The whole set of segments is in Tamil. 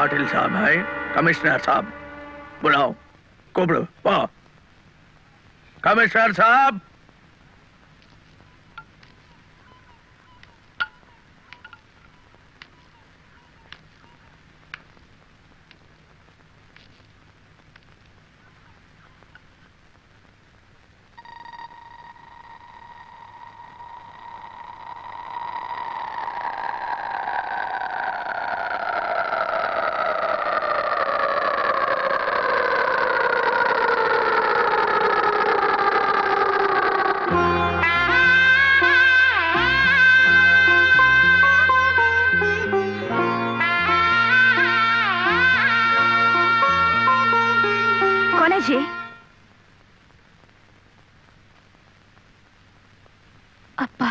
पाटिल साहब है कमिश्नर साहब बुलाओ कुबड़ो वाह कमिश्नर साहब कौन है जी அப்பா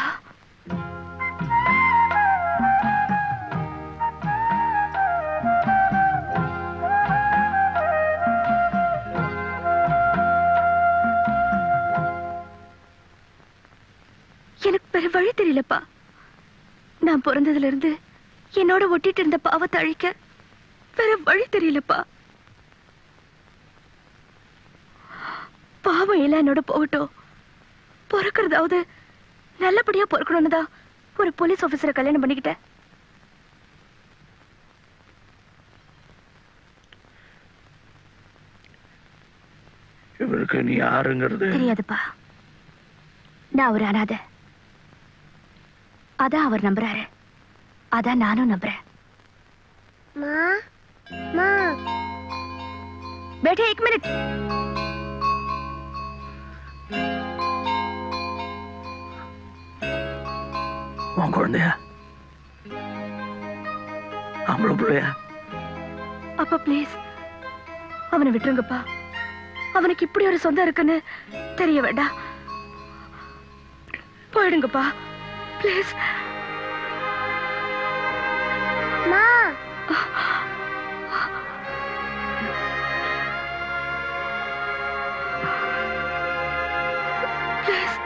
எனக்கு வேற வழி தெரியலப்பா நான் பிறந்ததுல இருந்து என்னோட ஒட்டிட்டு இருந்த பாவத்தை அழிக்க வேற வழி தெரியலப்பா பாவம் எல்லாம் என்னோட போகட்டும் பிறக்கிறதாவது நல்லபடியா பிறக்கணும்னு தான் ஒரு போலீஸ் ஆபீசரை கல்யாணம் பண்ணிக்கிட்டேன் இவருக்கு நீ யாருங்கிறது தெரியாதுப்பா நான் ஒரு அனாதை அதான் அவர் நம்புறாரு அதான் நானும் நம்புறேன் மா மா बेटे एक मिनट உன் குழந்தையா ஆம்பளை பிள்ளையா அப்பா ப்ளீஸ் அவனை விட்டுருங்கப்பா அவனுக்கு இப்படி ஒரு சொந்தம் இருக்குன்னு தெரிய வேண்டாம் போயிடுங்கப்பா ப்ளீஸ் மா ப்ளீஸ்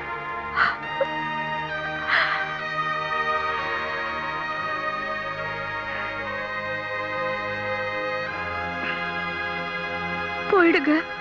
போயிடுங்க